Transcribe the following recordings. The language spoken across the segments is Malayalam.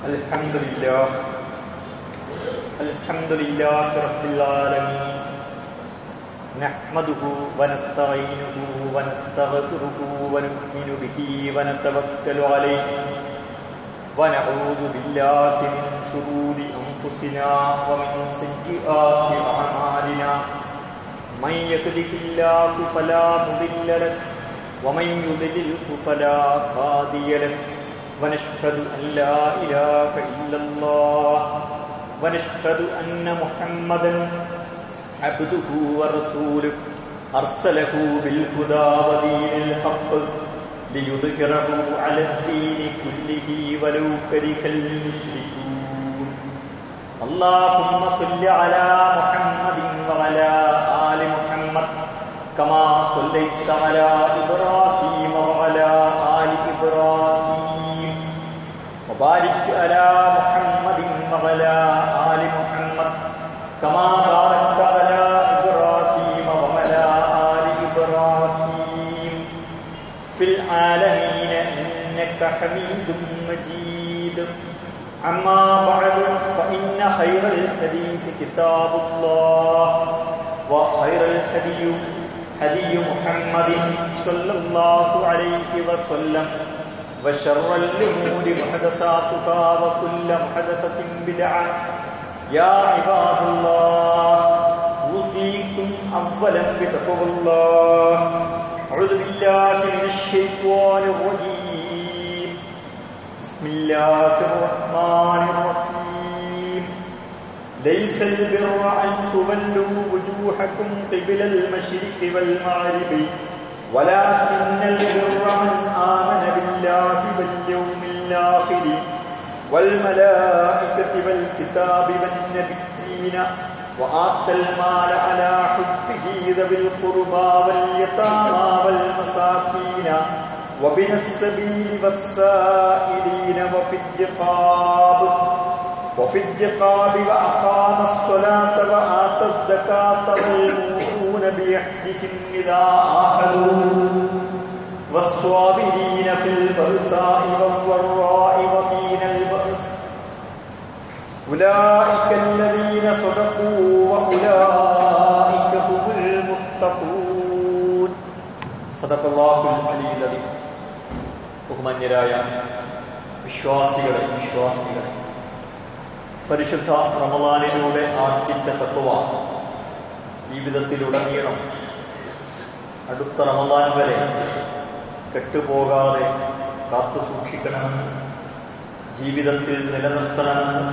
الحمد لله الحمد لله رب العالمين نحمده ونستعينه ونستغفره ونؤمن به ونتوكل عليه ونعوذ بالله من شرور أنفسنا ومن سيئات أعمالنا من يهده الله فلا مضل له ومن يضلله فلا هادي له ونشهد أن لا إله إلا الله ونشهد أن محمدا عبده ورسوله أرسله بالهدى ودين الحق ليظهره على الدين كله ولو كره المشركون اللهم صل على محمد وعلى آل محمد كما صليت على إبراهيم وعلى آل إبراهيم وبارك على محمد وعلى آل محمد كما باركت على إبراهيم وعلى آل إبراهيم في العالمين إنك حميد مجيد أما بعد فإن خير الحديث كتاب الله وخير الهدي هدي محمد صلى الله عليه وسلم وشر الأمور محدثاتها وكل محدثة بدعة يا عباد الله أوصيكم أولا بتقوى الله أعوذ بالله من الشيطان الرجيم بسم الله الرحمن الرحيم ليس البر أن تولوا وجوهكم قبل المشرق والمغرب ولكن البر من آمن بالله واليوم الآخر والملائكة والكتاب والنبيين وآتى المال على حبه ذوي القربى واليتامى والمساكين وبن السبيل والسائلين وفي الرقاب وفي الرقاب وأقام الصلاة وآتى الزكاة والموفون بعهدهم إذا عاهدوا والصابرين في البأساء والضراء وحين البأس أولئك الذين صدقوا وأولئك هم المتقون صدق الله العلي العظيم ബഹുമാന്യരായ വിശ്വാസികളെ വിശ്വാസികളെ പരിശുദ്ധ റമദാനിലൂടെ ആർജിച്ച തത്വ ജീവിതത്തിലുടനീളം അടുത്ത റമദാൻ വരെ കെട്ടുപോകാതെ കാത്തു സൂക്ഷിക്കണമെന്ന് ജീവിതത്തിൽ നിലനിർത്തണമെന്ന്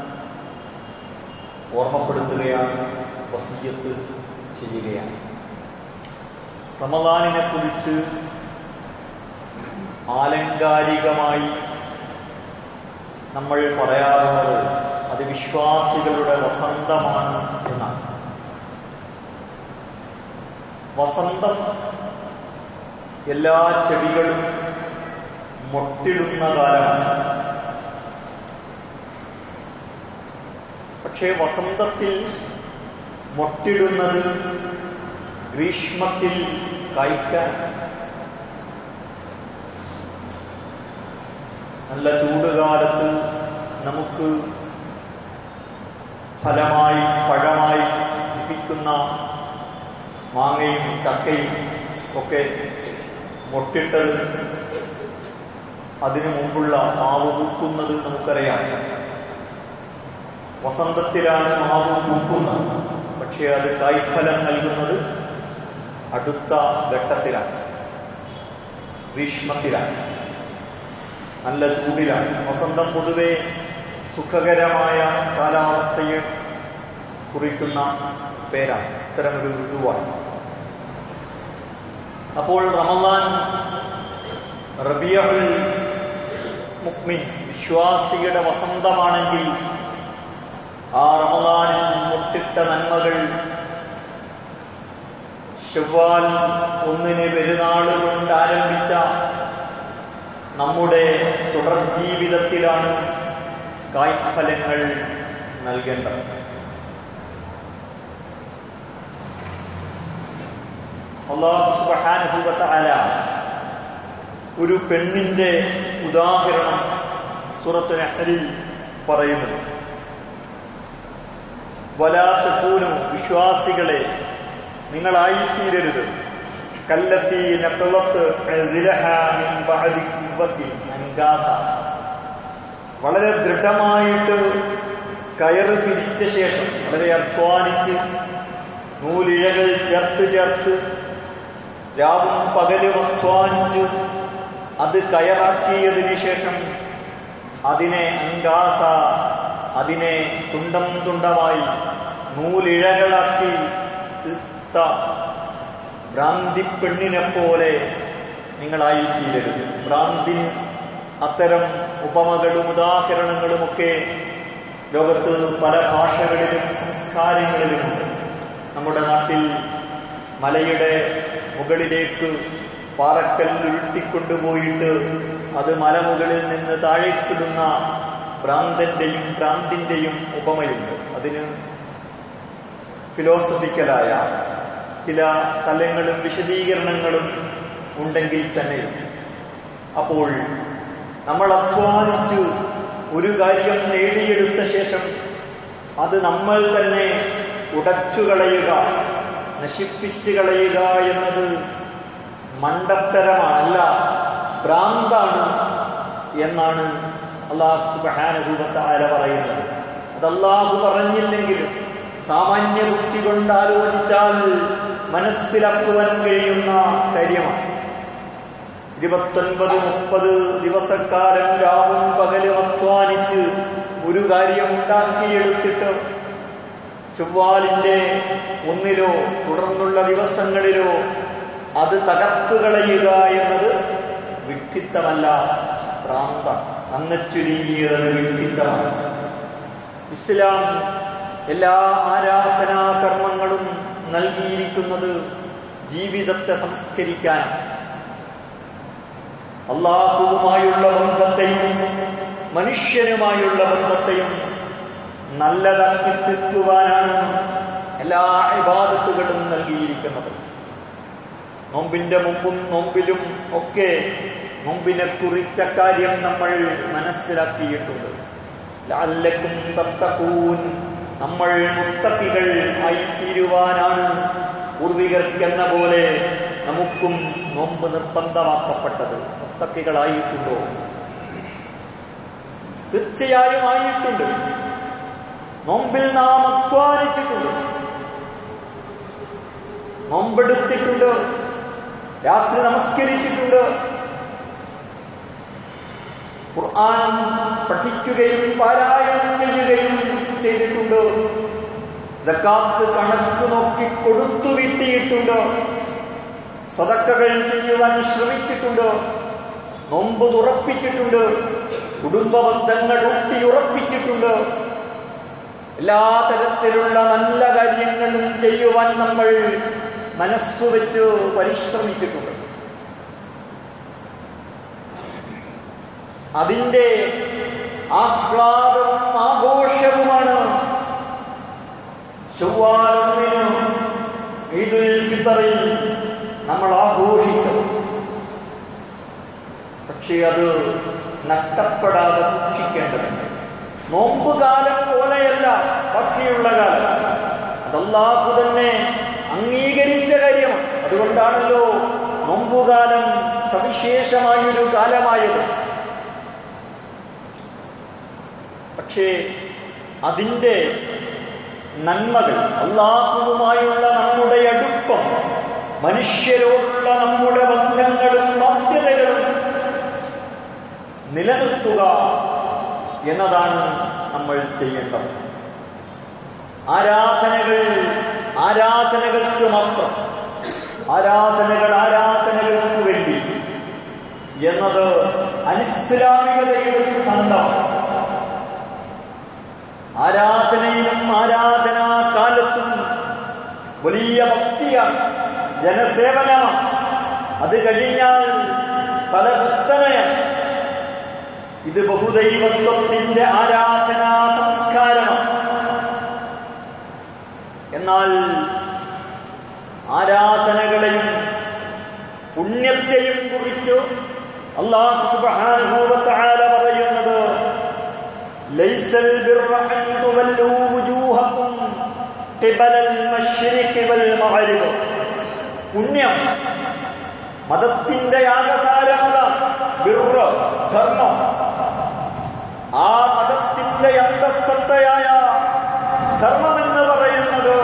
ഓർമ്മപ്പെടുത്തുകയാണ് വസീയത്ത് ചെയ്യുകയാണ് റമദാനിനെ കുറിച്ച് ആലങ്കാരികമായി നമ്മൾ പറയാറുള്ളത് അത് വിശ്വാസികളുടെ വസന്തമാണ് എന്നാണ് വസന്തം എല്ലാ ചെടികളും മൊട്ടിടുന്ന കാലമാണ് പക്ഷേ വസന്തത്തിൽ മൊട്ടിടുന്നത് ഗ്രീഷ്മത്തിൽ കായ്ക്കാൻ നല്ല ചൂടുകാലത്ത് നമുക്ക് ഫലമായി പഴമായി ലഭിക്കുന്ന മാങ്ങയും ചക്കയും ഒക്കെ മൊട്ടിട്ടത് അതിനു മുമ്പുള്ള മാവ് പൂക്കുന്നത് നമുക്കറിയാം വസന്തത്തിലാണ് മാവ് പൂക്കുന്നത് പക്ഷേ അത് കായ്ഫലം നൽകുന്നത് അടുത്ത ഘട്ടത്തിലാണ് ഗ്രീഷ്മത്തിലാണ് നല്ല ചൂടിലാണ് വസന്തം പൊതുവെ സുഖകരമായ കാലാവസ്ഥയെ കുറിക്കുന്ന പേരാണ് ഇത്തരമൊരു ഋതുവാണ് അപ്പോൾ റമദാൻ റബിയുൽ മുക്മിൻ വിശ്വാസിയുടെ വസന്തമാണെങ്കിൽ ആ റമദാനിൽ മുട്ടിട്ട നന്മകൾ ഷവ്വാൽ ഒന്നിന് പെരുന്നാൾ കൊണ്ട് ആരംഭിച്ച നമ്മുടെ തുടർ ജീവിതത്തിലാണ് കായ്ഫലങ്ങൾ നൽകേണ്ടത് അള്ളാഹു സുബ്ഹാനഹു വ തആല ഒരു പെണ്ണിന്റെ ഉദാഹരണം സൂറത്ത് നഹലിൽ പറയുന്നത് വലാത്ത പൂനു വിശ്വാസികളെ നിങ്ങളായിത്തീരരുത് കല്ലത്തി നക്കുളത്ത് അൻകാസ വളരെ ദൃഢമായിട്ട് കയറ് പിരിച്ച ശേഷം വളരെ അധ്വാനിച്ച് നൂലിഴകൾ ചേർത്ത് ചേർത്ത് രാവും പകലും അധ്വാനിച്ച് അത് കയറാക്കിയതിനു ശേഷം അതിനെ അങ്കാസ അതിനെ തുണ്ടം തുണ്ടമായി നൂലിഴകളാക്കി ഇത്ത ഭ്രാന്തി പെണ്ണിനെ പോലെ നിങ്ങളായിത്തീരരുത് ഭ്രാന്തിന് അത്തരം ഉപമകളും ഉദാഹരണങ്ങളുമൊക്കെ ലോകത്ത് പല ഭാഷകളിലും സംസ്കാരങ്ങളിലുമുണ്ട് നമ്മുടെ നാട്ടിൽ മലയുടെ മുകളിലേക്ക് പാറക്കല്ല് ഉരുട്ടിക്കൊണ്ടുപോയിട്ട് അത് മലമുകളിൽ നിന്ന് താഴേക്കിടുന്ന ഭ്രാന്തന്റെയും ഭ്രാന്തിന്റെയും ഉപമയുണ്ട് അതിന് ഫിലോസഫിക്കലായ ചില തലങ്ങളും വിശദീകരണങ്ങളും ഉണ്ടെങ്കിൽ തന്നെയും അപ്പോൾ നമ്മൾ അധ്വാനിച്ച് ഒരു കാര്യം നേടിയെടുത്ത ശേഷം അത് നമ്മൾ തന്നെ ഉടച്ചു കളയുക നശിപ്പിച്ചു കളയുക എന്നത് മണ്ടത്തരമല്ല ഭ്രാന്താണ് എന്നാണ് അള്ളാഹു സുബാനുഭൂപത്തായ പറയുന്നത് അത് അള്ളാഹു പറഞ്ഞില്ലെങ്കിലും സാമാന്യ ബുദ്ധി കൊണ്ട് ആലോചിച്ചാൽ മനസ്സിലാക്കുവാൻ കഴിയുന്ന കാര്യമാണ് ഇരുപത്തൊൻപത് മുപ്പത് ദിവസക്കാലം രാവും പകലും അധ്വാനിച്ച് ഒരു കാര്യം ഉണ്ടാക്കിയെടുത്തിട്ട് ചൊവ്വാലിന്റെ ഒന്നിലോ തുടർന്നുള്ള ദിവസങ്ങളിലോ അത് തകർത്തു കളയുക എന്നത് വിഡ്ഢിത്തമല്ല ഭ്രാന്ത അങ്ങച്ചുരുങ്ങിയത് വിഡ്ഢിത്തമാണ് ഇസ്ലാം എല്ലാ ആരാധനാ കർമ്മങ്ങളും നൽകിയിരിക്കുന്നത് ജീവിതത്തെ സംസ്കരിക്കാനാണ് അള്ളാഹുവുമായുള്ള ബന്ധത്തെയും മനുഷ്യനുമായുള്ള ബന്ധത്തെയും നല്ലതാക്കി തീർക്കുവാനാണ് എല്ലാ ഇബാദത്തുകളും നൽകിയിരിക്കുന്നത് നോമ്പിന്റെ മുമ്പും നോമ്പിലും ഒക്കെ നോമ്പിനെ കുറിച്ച കാര്യം നമ്മൾ മനസ്സിലാക്കിയിട്ടുണ്ട് ലാല്ലക്കും തത്തക്കൂൻ നമ്മൾ മുത്തക്കികൾ ആയിത്തീരുവാനാണ് പൂർവികർക്കെന്ന പോലെ നമുക്കും നോമ്പ് നിർബന്ധമാക്കപ്പെട്ടത് മുത്തക്കികളായിട്ടുണ്ടോ തീർച്ചയായും ആയിട്ടുണ്ട് നോമ്പിൽ നാം അധ്വാനിച്ചിട്ടുണ്ട് നോമ്പെടുത്തിട്ടുണ്ട് രാത്രി നമസ്കരിച്ചിട്ടുണ്ട് ഖുർആൻ പഠിക്കുകയും പാരായണം ചെയ്യുകയും ചെയ്തിട്ടുണ്ട് ജക്കാത്ത് കണക്ക് നോക്കി കൊടുത്തു വിട്ടിയിട്ടുണ്ട് സതക്കകൾ ചെയ്യുവാൻ ശ്രമിച്ചിട്ടുണ്ട് നോമ്പ് തുറപ്പിച്ചിട്ടുണ്ട് കുടുംബ ബന്ധങ്ങൾ ഊട്ടിയുറപ്പിച്ചിട്ടുണ്ട് എല്ലാ തരത്തിലുള്ള നല്ല കാര്യങ്ങളും ചെയ്യുവാൻ നമ്മൾ മനസ്സുവെച്ച് പരിശ്രമിച്ചിട്ടുണ്ട് അതിന്റെ ആഹ്ലാദവും ആഘോഷവുമാണ് ചൊവ്വാലൊന്നിന് ഈദുൽ ഫിത്തറിൽ നമ്മൾ ആഘോഷിച്ചത് പക്ഷേ അത് നഷ്ടപ്പെടാതെ സൂക്ഷിക്കേണ്ടതുണ്ട് നോമ്പുകാലം പോലെയല്ല ബാക്കിയുള്ള കാലം അതല്ലാഹു തന്നെ അംഗീകരിച്ച കാര്യമാണ് അതുകൊണ്ടാണല്ലോ നോമ്പുകാലം സവിശേഷമായൊരു കാലമായത് പക്ഷേ അതിന്റെ നന്മകൾ അള്ളാഹുവുമായുള്ള നമ്മുടെ അടുപ്പം മനുഷ്യരോടുള്ള നമ്മുടെ ബന്ധങ്ങളും ബാധ്യതകളും നിലനിർത്തുക എന്നതാണ് നമ്മൾ ചെയ്യേണ്ടത് ആരാധനകൾ ആരാധനകൾക്ക് മാത്രം ആരാധനകൾ ആരാധനകൾക്ക് വേണ്ടി എന്നത് അനിസ്ലാമികതയുടെ സിദ്ധാന്തമാണ് ആരാധനയിലും ആരാധനാ കാലത്തും വലിയ ഭക്തിയാണ് ജനസേവനമാണ് അത് കഴിഞ്ഞാൽ പല പുത്തനയാണ് ഇത് ബഹുദൈവത്വത്തിന്റെ ആരാധനാ സംസ്കാരമാണ് എന്നാൽ ആരാധനകളെയും പുണ്യത്തെയും കുറിച്ച് അള്ളാഹു സുബ്ഹാനഹു വ തആല പറയുന്നത് ليس البر أن تولوا وجوهكم قبل المشرق والمغرب പുണ്യം മതത്തിന്റെ യാഗസാരമത ബിർറ ധർമ്മം ആ മതത്തിന്റെ അന്തസ്സത്തയായ ധർമ്മമെന്ന് പറയുന്നത്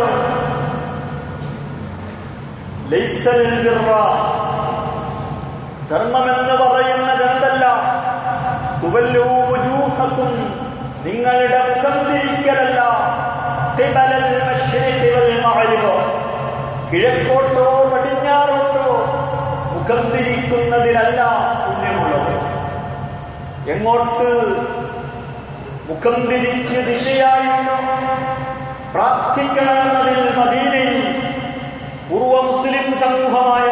ലൈസൽ ബിർറ ധർമ്മമെന്ന് പറയുന്നത് എന്തല്ല തുവല്ലൂജൂഹത്തും നിങ്ങളുടെ മുഖം തിരിക്കലല്ല തിബലൽ മശ്രിഖി വൽ മഗ്രിബ് കിഴക്കോട്ടോ പടിഞ്ഞാറോട്ടോ മുഖം തിരിക്കുന്നതിനല്ല പുണ്യമുള്ളത് എങ്ങോട്ട് മുഖം തിരിച്ച് ദിശയായിട്ട് പ്രാർത്ഥിക്കണമെന്നതിൽ മദീനയിൽ പൂർവ മുസ്ലിം സമൂഹമായ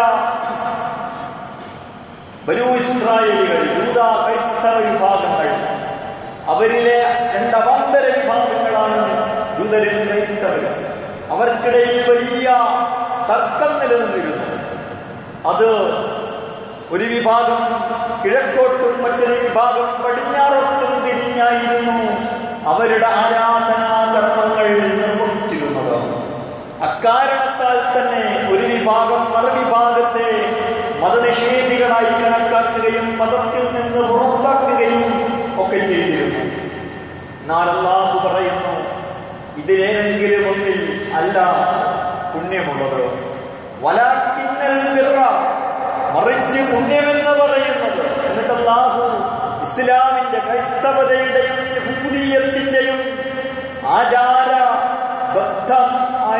ബനു ഇസ്രായേലികൾ യൂത ക്രൈസ്തവ വിഭാഗങ്ങൾ അവരിലെ രണ്ടവാന്തര വിഭാഗങ്ങളാണ് യൂതരും ക്രൈസ്തവരും അവർക്കിടയിൽ വലിയ തർക്കം നിലനിന്നിരുന്നു അത് ഒരു വിഭാഗം കിഴക്കോട്ടും മറ്റൊരു വിഭാഗം പടിഞ്ഞാറോട്ടും തിരിഞ്ഞായിരുന്നു അവരുടെ ആരാധനാ കർമ്മങ്ങൾ നിർവഹിച്ചിരുന്നത് അക്കാരണത്താൽ തന്നെ ഒരു വിഭാഗം മറുവിഭാഗത്തെ മതനിഷേധികളായി കണക്കാക്കുകയും മതത്തിൽ നിന്ന് പുറത്താക്കുകയും ഒക്കെ ചെയ്തിരുന്നു എന്നാൽ അള്ളാഹു പറയുന്നു ഇതിലേതെങ്കിലും ഒന്നിൽ അല്ല പുണ്യമുള്ളത് വലാക്കിന്നൽ ബിർറ മറിച്ച് പുണ്യമെന്ന് പറയുന്നത് എന്നിട്ട് അള്ളാഹു ഇസ്ലാമിന്റെ ക്രൈസ്തവതയുടെയും യഹൂദീയത്തിന്റെയും ആചാര ബദ്ധമായ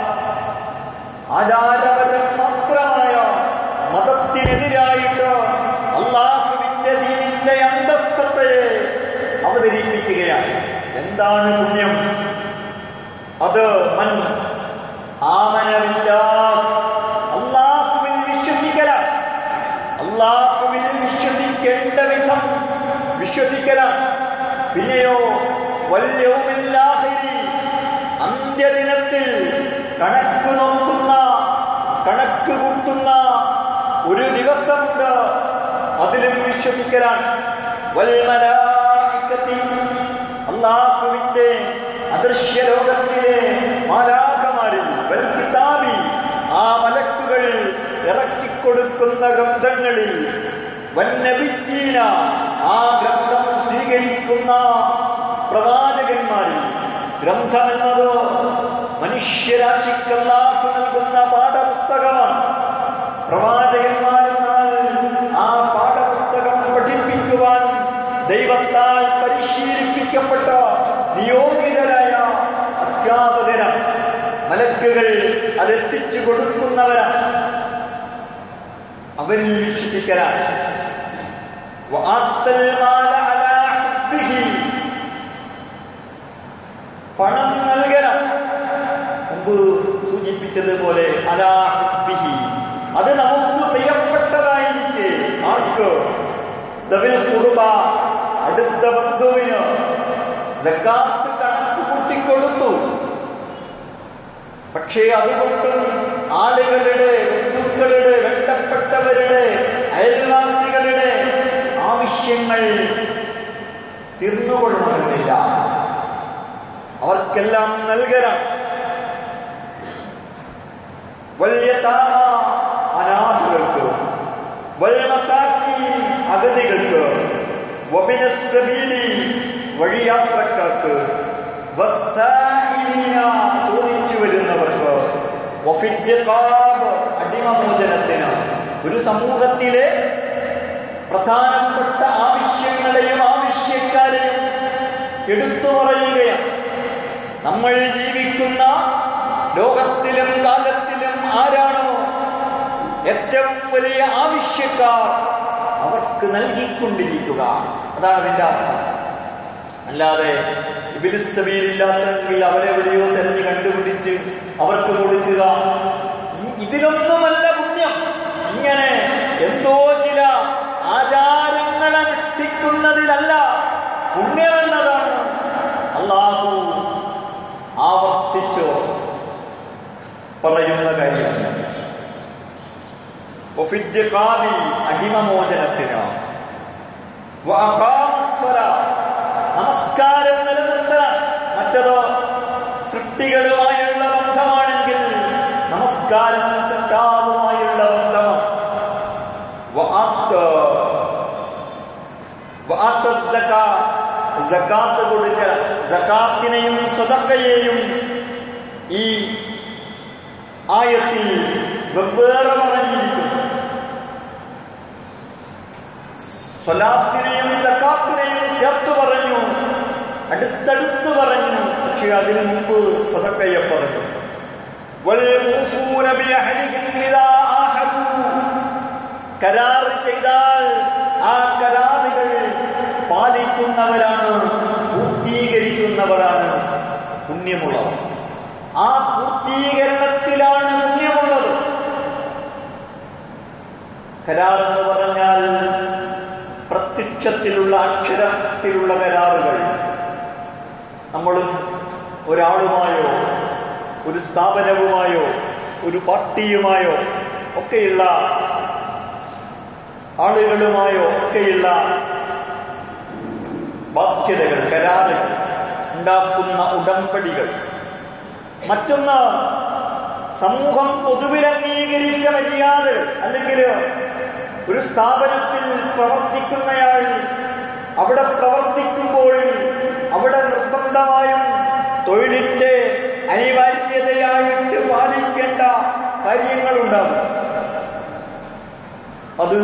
ആചാരപരം മാത്രമായ മതത്തിനെതിരായിട്ട് അള്ളാഹുവിന്റെ ദീനിന്റെ അന്തസ്സത്തെ അവതരിപ്പിക്കുകയാണ് എന്താണ് പുണ്യം അത് മൻ ആമനമില്ല അള്ളാഹുവിൽ വിശ്വസിക്കല അള്ളാഹുവിൽ വിശ്വസിക്കേണ്ട വിധം വിശ്വസിക്കല പിന്നെയോ വല്യവുമില്ലാഹിരി അന്ത്യദിനത്തിൽ കണക്ക് നോക്കുന്ന കണക്ക് കൂട്ടുന്ന ഒരു ദിവസമുണ്ട് അതിലും വിശ്വസിക്കലാണ് വൽമലായിക്കത്തി അള്ളാഹുവിന്റെ അദൃശ്യ ലോകത്തിലെ മാലാഖമാരിൽ വൽ കിതാബി ആ മലക്കുകൾ ഇറക്കിക്കൊടുക്കുന്ന ഗ്രന്ഥങ്ങളിൽ വന്നബിജീന ആ ഗ്രന്ഥം സ്വീകരിക്കുന്ന പ്രവാചകന്മാരിൽ ഗ്രന്ഥമെന്നത് മനുഷ്യരാശിക്കല്ലാഹു നൽകുന്ന പാഠപുസ്തകമാണ് പ്രവാചകന്മാരെന്നാൽ ആ പാഠപുസ്തകം പഠിപ്പിക്കുവാൻ ദൈവത്താൽ പരിശീലിപ്പിക്കപ്പെട്ട നിയോഗിതരായ അധ്യാപകരാണ് മലക്കുകൾ അതെത്തിച്ചു കൊടുക്കുന്നവരാണ് അവരിൽ വിശ്വസിക്കലാണ് വആത്തൽ മാല അലാ ഹുബ്ബിഹി. പണം നൽകണം മുമ്പ് സൂചിപ്പിച്ചതുപോലെ അലാ ഹുബ്ബിഹി. അത് നമുക്ക് പ്രിയപ്പെട്ടതായിരിക്കെ ആർക്ക് ദവിൽ കുടുംബ അടുത്ത ബന്ധുവിന് ലക്കാത്ത് കണക്ക് കൂട്ടിക്കൊടുത്തു പക്ഷേ അതുകൊണ്ടും ആളുകളുടെ ബന്ധുക്കളുടെ വേണ്ടപ്പെട്ടവരുടെ അയൽവാസികളുടെ ആവശ്യങ്ങൾ തീർന്നുകൊള്ളണമെന്നില്ല അവർക്കെല്ലാം നൽകണം വലിയ താമ അനാഥകൾക്ക് വൽമസാക്കി അഗതികൾക്ക് വബിനസ്സബീലി വഴിയാത്രക്കാർക്ക് വസ്സായിലീന ചോദിച്ചു വരുന്നവർക്ക് വഫിദ്യഖാബ് അടിമമോചനത്തിന് ഒരു സമൂഹത്തിലെ പ്രധാനപ്പെട്ട ആവശ്യങ്ങളെയും ആവശ്യക്കാരെയും എടുത്തു പറയുകയാണ് നമ്മൾ ജീവിക്കുന്ന ലോകത്തിലും കാലത്തിലും ആരാണോ ഏറ്റവും വലിയ ആവശ്യക്കാർ അവർക്ക് നൽകിക്കൊണ്ടിരിക്കുക അതാണ് അതിന്റെ അർത്ഥം അല്ലാതെ ഇബിലിസ്തമീരില്ലാത്തെങ്കിൽ അവരെവിടെയോ തെരഞ്ഞു കണ്ടുപിടിച്ച് അവർക്ക് കൊടുക്കുക ഇ- ഇതിലൊന്നുമല്ല പുണ്യം ഇങ്ങനെ എന്തോ ചില ആചാരങ്ങൾ അനുഷ്ഠിക്കുന്നതിലല്ല പുണ്യം എന്നതാണ് അള്ളാഹു ആവർത്തിച്ചു പറയുന്ന കാര്യം ഒഫിദ്യഖാബി അടിമമോചനത്തിന് വഅഖാമസ്സല നമസ്കാരം നിലനിർത്തണം മറ്റതോ സൃഷ്ടികളുമായുള്ള ബന്ധമാണെങ്കിൽ നമസ്കാരം ചട്ടാവുമായുള്ള ബന്ധമാണ് വആത്ത് വആത്ത് സക്കാ സക്കാത്ത് കൊടുക്കുക സക്കാത്തിനെയും സ്വതക്കയെയും ഈ ആയത്തിൽ വെവ്വേറെ പറഞ്ഞിരിക്കുന്നു സ്വലാത്തിനെയും സക്കാത്തിനെയും ചേർത്ത് പറഞ്ഞു അടുത്തടുത്ത് പറഞ്ഞു പക്ഷെ അതിനു മുമ്പ് സ്വതക്കയെ പറഞ്ഞു വൽമൂഫൂന ബിഅഹദിഹിം ഇദാ ആഹദൂ. കരാർ ചെയ്താൽ ആ കരാറുകൾ പാലിക്കുന്നവരാണ് പൂർത്തീകരിക്കുന്നവരാണ് പുണ്യമുള്ളവർ ആ പൂർത്തീകരണത്തിലാണ് പുണ്യമുള്ളത് കരാർ എന്ന് പറഞ്ഞാൽ പ്രത്യക്ഷത്തിലുള്ള അക്ഷരത്തിലുള്ള കരാറുകൾ നമ്മളും ഒരാളുമായോ ഒരു സ്ഥാപനവുമായോ ഒരു പാർട്ടിയുമായോ ഒക്കെയുള്ള ആളുകളുമായോ ഒക്കെയുള്ള ബാധ്യതകൾ കരാറുകൾ ഉണ്ടാക്കുന്ന ഉടമ്പടികൾ മറ്റൊന്ന് സമൂഹം പൊതുവിൽ അംഗീകരിച്ച മര്യാദകൾ അല്ലെങ്കിൽ ഒരു സ്ഥാപനത്തിൽ പ്രവർത്തിക്കുന്നയാൾ അവിടെ പ്രവർത്തിക്കുമ്പോൾ അവിടെ നിർബന്ധമായും തൊഴിലിന്റെ അനിവാര്യതയായിട്ട് പാലിക്കേണ്ട കാര്യങ്ങളുണ്ടാകും അത്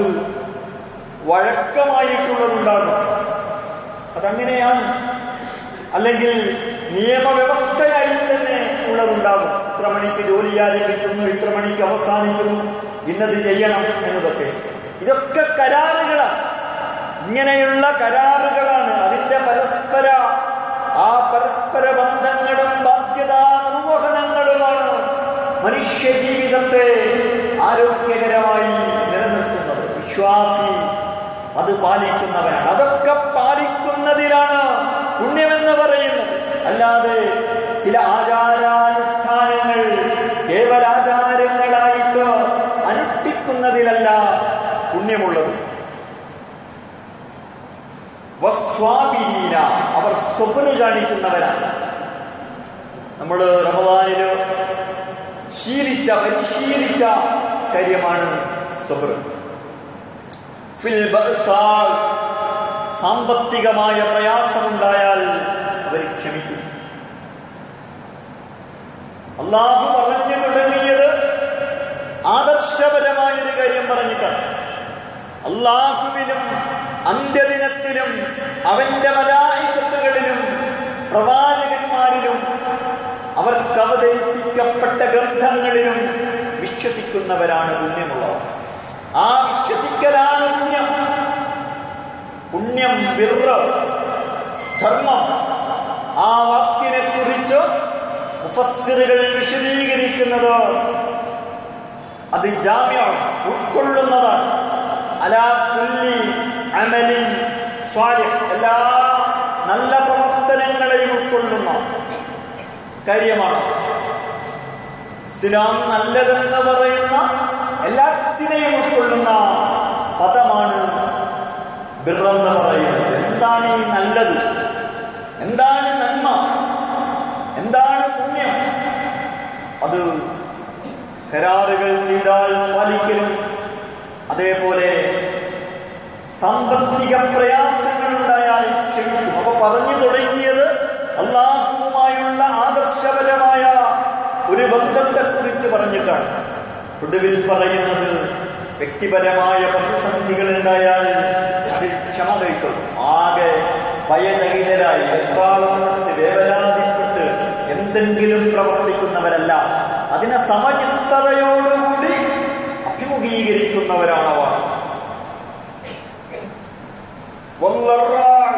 വഴക്കമായിട്ടുള്ളതുണ്ടാകും അതങ്ങനെയാണ് അല്ലെങ്കിൽ നിയമവ്യവസ്ഥയായി തന്നെ ഉള്ളതുണ്ടാകും ഇത്ര മണിക്ക് ജോലി ആരംഭിക്കുന്നു ഇത്ര മണിക്ക് അവസാനിക്കുന്നു ഇന്നത് ചെയ്യണം എന്നതൊക്കെ ഇതൊക്കെ കരാറുകളാണ് ഇങ്ങനെയുള്ള കരാറുകളാണ് അതിന്റെ പരസ്പര ആ പരസ്പര ബന്ധങ്ങളും ബാധ്യതാ നിർവഹണങ്ങളുമാണ് മനുഷ്യ ജീവിതത്തെ ആരോഗ്യകരമായി നിലനിർത്തുന്നത് വിശ്വാസി അത് പാലിക്കുന്നവനാണ് അതൊക്കെ പാലിക്കുന്നതിലാണ് പുണ്യമെന്ന് പറയുന്നത് അല്ലാതെ ചില ആചാരാനുഷ്ഠാനങ്ങൾ കേവലാചാരങ്ങളായിട്ട് അനുഷ്ഠിക്കുന്നതിലല്ല പുണ്യമുള്ളത് വസ്വാബിരീന അവർ സ്വപ്ന കാണിക്കുന്നവരാണ് നമ്മൾ റമദാനില് ശീലിച്ച പരിശീലിച്ച കാര്യമാണ് സ്വപ്ന ഫിൽ ബഅ്സാ സാമ്പത്തികമായ പ്രയാസമുണ്ടായാൽ അവർ ക്ഷമിക്കും അള്ളാഹു പറഞ്ഞു തുടങ്ങിയത് ആദർശപരമായൊരു കാര്യം പറഞ്ഞിട്ടാണ് അള്ളാഹുവിനും അന്ത്യദിനത്തിലും അവന്റെ മലായികത്തുകളിലും പ്രവാചകന്മാരിലും അവർക്ക് അവതരിപ്പിക്കപ്പെട്ട ഗ്രന്ഥങ്ങളിലും വിശ്വസിക്കുന്നവരാണ് പുണ്യമുള്ളവർ ആ വിശ്വസിക്കലാണ് പുണ്യം പുണ്യം വിറ ധർമ്മം ആ വാക്കിനെ കുറിച്ച് മുഫസ്സിറുകൾ വിശദീകരിക്കുന്നത് അത് ജാമ്യം ഉൾക്കൊള്ളുന്നതാണ് അലാ കുല്ലി അമലിൻ സ്വാലിഹ് എല്ലാ നല്ല പ്രവർത്തനങ്ങളെയും ഉൾക്കൊള്ളുന്ന കാര്യമാണ് ഇസ്ലാം നല്ലതെന്ന് പറയുന്ന എല്ലാറ്റിനെയും ഉൾക്കൊള്ളുന്ന പദമാണ് ബിറെന്ന് പറയുന്നത് എന്താണ് ഈ നല്ലത് എന്താണ് നന്മ എന്താണ് പുണ്യം അത് കരാറുകൾ ചെയ്താൽ പാലിക്കലും അതേപോലെ സാമ്പത്തിക പ്രയാസങ്ങൾ ഉണ്ടായാൽ ക്ഷമിക്കും അപ്പൊ പറഞ്ഞു തുടങ്ങിയത് അള്ളാഹുവുമായുള്ള ആദർശപരമായ ഒരു ബന്ധത്തെക്കുറിച്ച് പറഞ്ഞിട്ടാണ് ഒടുവിൽ പറയുന്നത് വ്യക്തിപരമായ പ്രതിസന്ധികൾ ഉണ്ടായാൽ അതിൽ ക്ഷമ കഴിക്കും ആകെ ഭയരഹിതരായി എക്കാലത്ത് വേവലാതിപ്പെട്ട് എന്തെങ്കിലും പ്രവർത്തിക്കുന്നവരല്ല അതിനെ സമചിത്തതയോടുകൂടി അഭിമുഖീകരിക്കുന്നവരാണവർ വല്ലറാൾ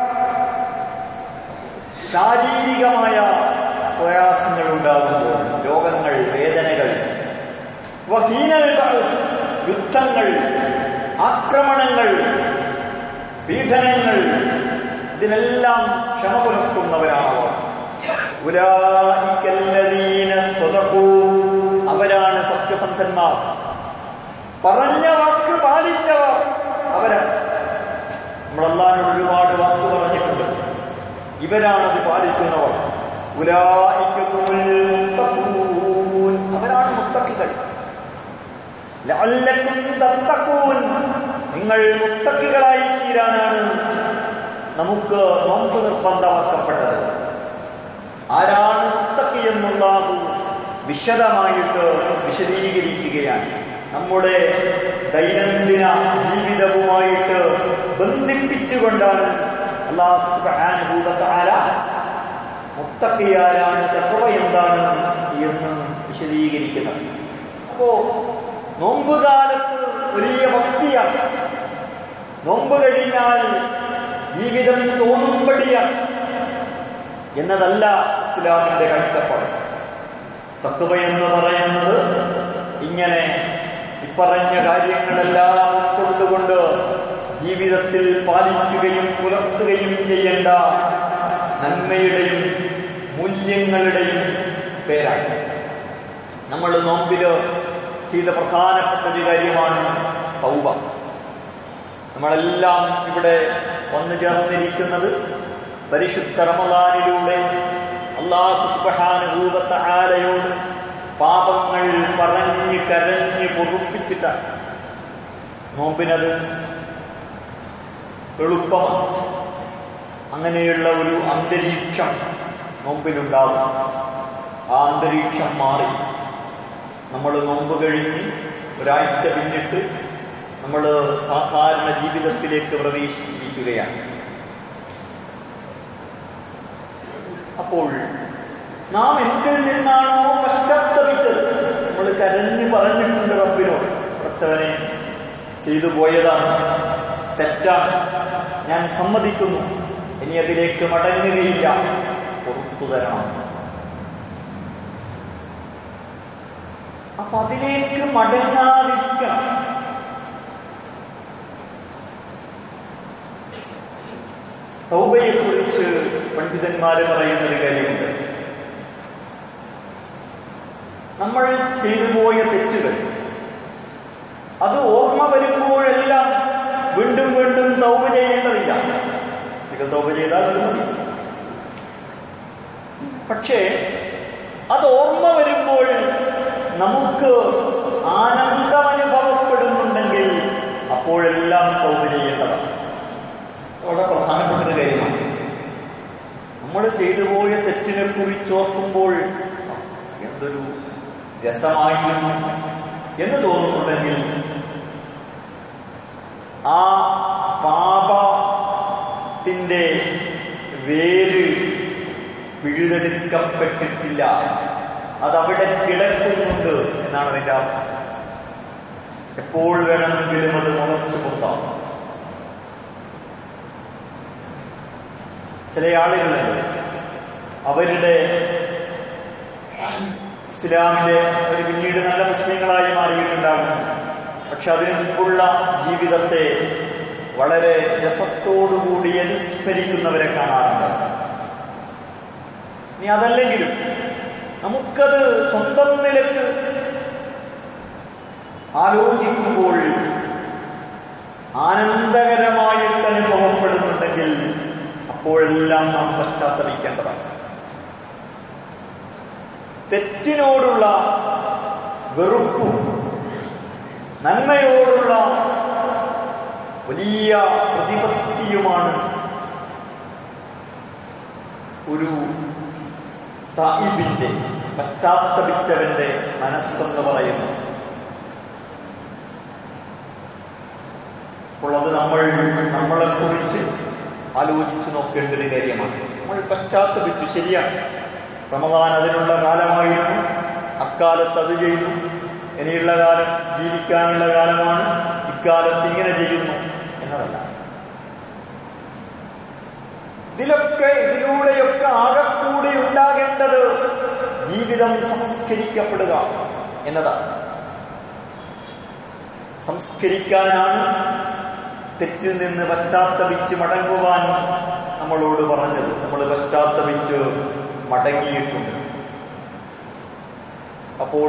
ശാരീരികമായ പ്രയാസങ്ങൾ ഉണ്ടാകുമ്പോൾ രോഗങ്ങൾ വേദനകൾ വഹീനൽ ബഅസ്, യുദ്ധങ്ങൾ ആക്രമണങ്ങൾ പീഡനങ്ങൾ ഇതിനെല്ലാം ക്ഷമ പുലർത്തുന്നവരാണവർ ഉലായിക്കല്ലദീന സ്വതഹൂ അവരാണ് സത്യസന്ധന്മാർ പറഞ്ഞ വാക്ക് പാലിച്ചവർ അവരാണ് നമ്മൾ അള്ളാഹിനോട് ഒരുപാട് വാക്ക് പറഞ്ഞിട്ടുണ്ട് ഇവരാണത് പാലിക്കുന്നവർ ഉലായിക്കുമുൽ മുത്തഖൂൻ. അവരാണ് മുത്തക്കികൾ ലഅല്ലക്കും തത്തഖൂൻ. നിങ്ങൾ മുത്തക്കികളായി തീരാനാണ് നമുക്ക് നോമ്പ് നിർബന്ധമാക്കപ്പെട്ടത് ആരാണ് മുത്തക്കി എന്നുള്ളത് വിശദമായിട്ട് വിശദീകരിക്കുകയാണ് നമ്മുടെ ദൈനംദിന ജീവിതവുമായിട്ട് ബന്ധിപ്പിച്ചുകൊണ്ടാണ് അള്ളാഹു സുബ്ഹാനഹു വ തആല മുത്തക്കിയാരാണ് തത്വ എന്താണ് എന്ന് വിശദീകരിക്കുന്നത് അപ്പോ നോമ്പുകാലത്ത് വലിയ ഭക്തിയാണ് നോമ്പ് കഴിഞ്ഞാൽ ജീവിതം തോന്നുമ്പടിയാണ് എന്നതല്ല ഇസ്ലാമിന്റെ കാഴ്ചപ്പാട് തത്വ എന്ന് പറയുന്നത് ഇങ്ങനെ ഇപ്പറഞ്ഞ കാര്യങ്ങളെല്ലാം ഉൾക്കൊണ്ടുകൊണ്ട് ജീവിതത്തിൽ പാലിക്കുകയും പുലർത്തുകയും ചെയ്യേണ്ട നന്മയുടെയും മൂല്യങ്ങളുടെയും പേരാണ് നമ്മൾ നോമ്പില് ചെയ്ത പ്രധാനപ്പെട്ട ഒരു കാര്യമാണ് തൗബ നമ്മളെല്ലാം ഇവിടെ വന്നു ചേർന്നിരിക്കുന്നത് പരിശുദ്ധ റമദാനിലൂടെ അള്ളാഹു സുബ്ഹാനഹു ആലയോട് പാപങ്ങൾ പറഞ്ഞ് കരഞ്ഞ് പൊറുപ്പിച്ചിട്ടാണ് നോമ്പിനത് എളുപ്പമാണ് അങ്ങനെയുള്ള ഒരു അന്തരീക്ഷം നോമ്പിലുണ്ടാകും ആ അന്തരീക്ഷം മാറി നമ്മൾ നോമ്പ് കഴിഞ്ഞ് ഒരാഴ്ച പിന്നിട്ട് നമ്മൾ സാധാരണ ജീവിതത്തിലേക്ക് പ്രവേശിച്ചിരിക്കുകയാണ് അപ്പോൾ നാം എന്തിൽ നിന്നാണോ പശ്ചാത്തപിച്ചത് നമ്മൾ കരഞ്ഞു പറഞ്ഞിട്ടുണ്ട് റബ്ബിനോട് കുറച്ചവനെ ചെയ്തു പോയതാണ് തെറ്റാണ് ഞാൻ സമ്മതിക്കുന്നു ഇനി അതിലേക്ക് മടങ്ങുകയില്ല പുറത്തു തരണം അപ്പൊ അതിലേക്ക് മടങ്ങാതിരിക്കണം തൗബയെക്കുറിച്ച് പണ്ഡിതന്മാര് പറയുന്ന ഒരു കാര്യമുണ്ട് നമ്മൾ ചെയ്തു പോയ തെറ്റുകൾ അത് ഓർമ്മ വരുമ്പോഴെല്ലാം വീണ്ടും വീണ്ടും തൗബ ചെയ്യേണ്ടതില്ല ഇത് തൗബ ചെയ്താൽ അത് മതി പക്ഷേ അത് ഓർമ്മ വരുമ്പോൾ നമുക്ക് ആനന്ദം അനുഭവപ്പെടുന്നുണ്ടെങ്കിൽ അപ്പോഴെല്ലാം തൗബ ചെയ്യേണ്ടതാണ് വളരെ പ്രധാനപ്പെട്ട ഒരു കാര്യമാണ് നമ്മൾ ചെയ്തു പോയ തെറ്റിനെ കുറിച്ചോർക്കുമ്പോൾ എന്തൊരു രസമായിരുന്നു എന്ന് തോന്നുന്നുണ്ടെങ്കിൽ ആ പാപത്തിന്റെ വേര് പിഴുതെടുക്കപ്പെട്ടിട്ടില്ല അതവിടെ കിടക്കുന്നുണ്ട് എന്നാണ് അതിന്റെ അർത്ഥം എപ്പോൾ വേണമെങ്കിലും അത് മുളച്ചു പൊത്താം ചില ആളുകളുണ്ട് അവരുടെ ഇസ്ലാമിലെ ഒരു പിന്നീട് നല്ല മുസ്ലിങ്ങളായി മാറിയിട്ടുണ്ടാകും പക്ഷെ അതിനു മുമ്പുള്ള ജീവിതത്തെ വളരെ രസത്തോടുകൂടി അനുസ്മരിക്കുന്നവരെ കാണാറുണ്ട് ഇനി അതല്ലെങ്കിലും നമുക്കത് സ്വന്തം നിലക്ക് ആലോചിക്കുമ്പോൾ ആനന്ദകരമായിട്ട് അനുഭവപ്പെടുന്നുണ്ടെങ്കിൽ അപ്പോഴെല്ലാം നാം പശ്ചാത്തലിക്കേണ്ടതാണ് തെറ്റിനോടുള്ള വെറുപ്പും നന്മയോടുള്ള വലിയ പ്രതിപത്തിയുമാണ് ഒരു തായിബിന്റെ പശ്ചാത്തപിച്ചവന്റെ മനസ്സെന്ന് പറയുന്നു അപ്പോൾ അത് നമ്മൾ നമ്മളെ കുറിച്ച് ആലോചിച്ചു നോക്കേണ്ട ഒരു കാര്യമാണ് നമ്മൾ പശ്ചാത്തപിച്ചു ശരിയാണ് റമദാൻ അതിനുള്ള കാലമായിരുന്നു അക്കാലത്ത് അത് ചെയ്തു ഇനിയുള്ള കാലം ജീവിക്കാനുള്ള കാലമാണ് ഇക്കാലത്ത് ഇങ്ങനെ ചെയ്യുന്നു എന്നതല്ല ഇതിലൊക്കെ ഇതിലൂടെയൊക്കെ ആകെക്കൂടി ഉണ്ടാകേണ്ടത് ജീവിതം സംസ്കരിക്കപ്പെടുക എന്നതാണ് സംസ്കരിക്കാനാണ് തെറ്റിൽ നിന്ന് പശ്ചാത്തപിച്ച് മടങ്ങുവാൻ നമ്മളോട് പറഞ്ഞത് നമ്മൾ പശ്ചാത്തപിച്ച് മടങ്ങിയിട്ടുണ്ട് അപ്പോൾ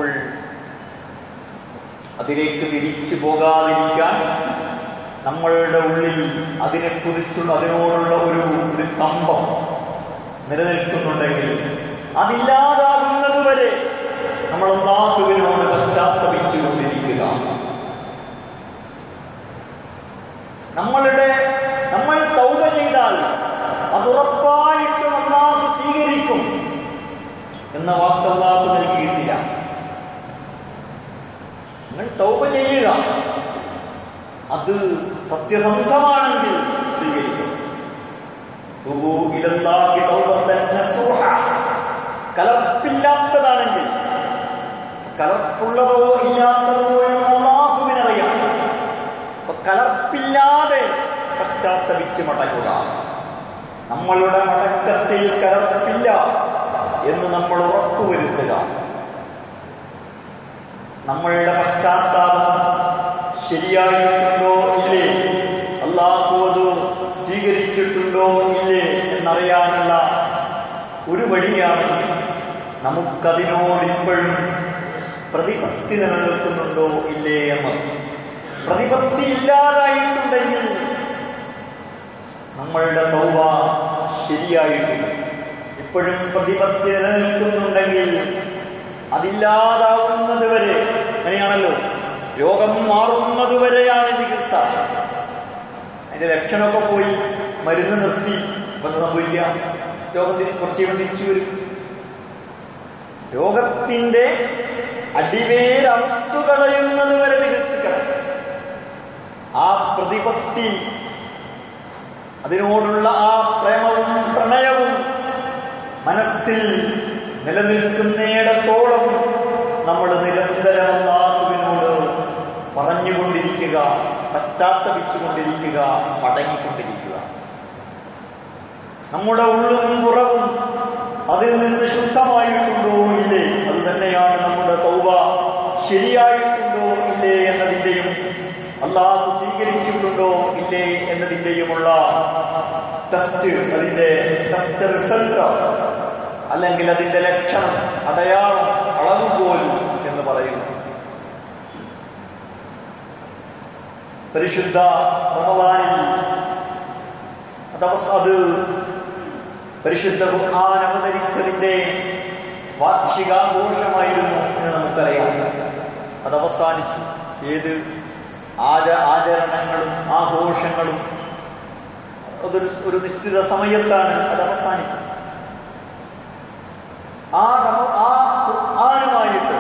അതിലേക്ക് തിരിച്ചു പോകാതിരിക്കാൻ നമ്മളുടെ ഉള്ളിൽ അതിനെക്കുറിച്ചുള്ള അതിനോടുള്ള ഒരു ഒരു കമ്പം നിലനിൽക്കുന്നുണ്ടെങ്കിൽ അതില്ലാതാകുന്നതുവരെ നമ്മൾ അള്ളാഹുവിനോട് പശ്ചാത്തപിച്ചുകൊണ്ടിരിക്കുക നമ്മളുടെ നമ്മൾ തൗബ ചെയ്താൽ അത് ഉറപ്പായിട്ടും അള്ളാഹു സ്വീകരിക്കും എന്ന വാക്ക് അള്ളാഹു നൽകിയിട്ടില്ല നിങ്ങൾ തൗബ ചെയ്യുക അത് സത്യസന്ധമാണെങ്കിൽ സ്വീകരിക്കും തുബൂ ഇലല്ലാഹി തൗബത്തൻ നസൂഹ. കലർപ്പില്ലാത്തതാണെങ്കിൽ കലർപ്പുള്ളതോ ഇല്ലാത്തതോ എന്ന് അള്ളാഹുവിനറിയാം അപ്പൊ കലർപ്പില്ലാതെ പശ്ചാത്തപിച്ച് മടങ്ങുക നമ്മളുടെ മടക്കത്തിൽ കലർപ്പില്ല എന്ന് നമ്മൾ ഉറപ്പുവരുത്തുക നമ്മളുടെ പശ്ചാത്താപം ശരിയായിട്ടുണ്ടോ ഇല്ലേ അള്ളാഹു അത് സ്വീകരിച്ചിട്ടുണ്ടോ ഇല്ലേ എന്നറിയാനുള്ള ഒരു വഴിയാണ് നമുക്കതിനോട് ഇപ്പോഴും പ്രതിപത്തി നിലനിൽക്കുന്നുണ്ടോ ഇല്ലേ എന്ന് പ്രതിപത്തി ഇല്ലാതായിട്ടുണ്ടെങ്കിൽ നമ്മളുടെ തൗബ ശരിയായിട്ടില്ല ഇപ്പോഴും പ്രതിപത്തി നിലനിൽക്കുന്നുണ്ടെങ്കിൽ അതില്ലാതാവുന്നത് വരെ അങ്ങനെയാണല്ലോ രോഗം മാറുന്നത് വരെയാണ് ചികിത്സ അതിന്റെ ലക്ഷണമൊക്കെ പോയി മരുന്ന് നിർത്തി അപ്പൊ എന്താ സംഭവിക്കുക രോഗത്തിന് കുറച്ച് കഴിയുമ്പോൾ തിരിച്ചു വരും രോഗത്തിന്റെ അടിവേരറുത്തു കളയുന്നത് വരെ ചികിത്സിക്കണം ആ പ്രതിപത്തി അതിനോടുള്ള ആ പ്രേമവും പ്രണയവും മനസ്സിൽ നിലനിൽക്കുന്നിടത്തോളം നമ്മൾ നിരന്തരം അള്ളാഹുവിനോട് പറഞ്ഞുകൊണ്ടിരിക്കുക പശ്ചാത്തപിച്ചുകൊണ്ടിരിക്കുക മടങ്ങിക്കൊണ്ടിരിക്കുക നമ്മുടെ ഉള്ളും പുറവും അതിൽ നിന്ന് ശുദ്ധമായിട്ടുണ്ടോ ഇല്ലേ അത് തന്നെയാണ് നമ്മുടെ തൗബ ശരിയായിട്ടുണ്ടോ ഇല്ലേ എന്നതിന്റെയും അള്ളാഹു സ്വീകരിച്ചിട്ടുണ്ടോ ഇല്ലേ എന്നതിന്റെയുമുള്ള ടെസ്റ്റ് അതിന്റെ ടെസ്റ്റ് റിസൾട്ട് അല്ലെങ്കിൽ അതിന്റെ ലക്ഷണം അടയാളം അളവുകോൽ എന്ന് പറയുന്നു പരിശുദ്ധ റമദാനിൽ അതവസ് അത് പരിശുദ്ധ ഖുർആൻ അവതരിച്ചതിന്റെ വാർഷികാഘോഷമായിരുന്നു എന്ന് നമുക്കറിയാം അത് അവസാനിച്ചു ഏത് ആച ആചരണങ്ങളും ആഘോഷങ്ങളും അതൊരു ഒരു നിശ്ചിത സമയത്താണ് അത് അവസാനിക്കുന്നത് ആ റമ- ആ ഖുർആനുമായിട്ട്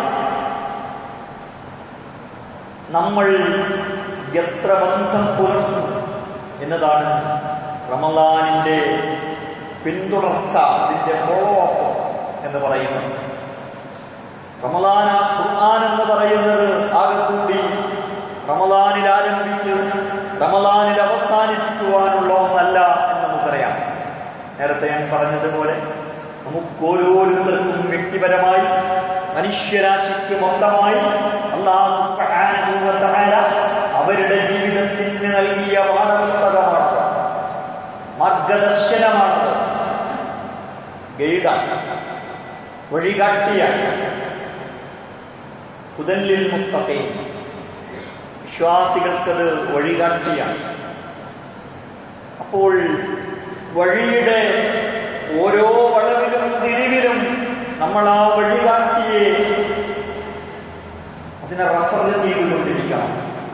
നമ്മൾ എത്ര ബന്ധം പുലർത്തുന്നു എന്നതാണ് റമദാനിന്റെ പിന്തുടർച്ച അതിന്റെ ഫോളോ അപ്പ് എന്ന് പറയുന്നത് റമദാന ഖുർആൻ എന്ന് പറയുന്നത് ആകെ കൂടി റമദാനിൽ ആരംഭിച്ച് റമദാനിൽ അവസാനിപ്പിക്കുവാനുള്ള ഒന്നല്ല എന്ന് നമുക്കറിയാം നേരത്തെ ഞാൻ പറഞ്ഞതുപോലെ നമുക്ക് ഓരോരുത്തർക്കും വ്യക്തിപരമായി മനുഷ്യരാശിക്ക് മൊത്തമായി അള്ളാഹു സുബ്ഹാനഹു വ തആല അവരുടെ ജീവിതത്തിന് നൽകിയ പാഠപുസ്തകമാണ് മാർഗദർശനമാണ് ഗൈഡാണ് വഴികാട്ടിയാണ് ഹുദല്ലിൽ മുത്തഖീൻ വിശ്വാസികൾക്കത് വഴികാട്ടിയാണ് അപ്പോൾ വഴിയുടെ ഓരോ വളവിലും തിരിവിലും നമ്മൾ ആ വഴികാട്ടിയെ അതിനെ റഫർ ചെയ്തുകൊണ്ടിരിക്കണം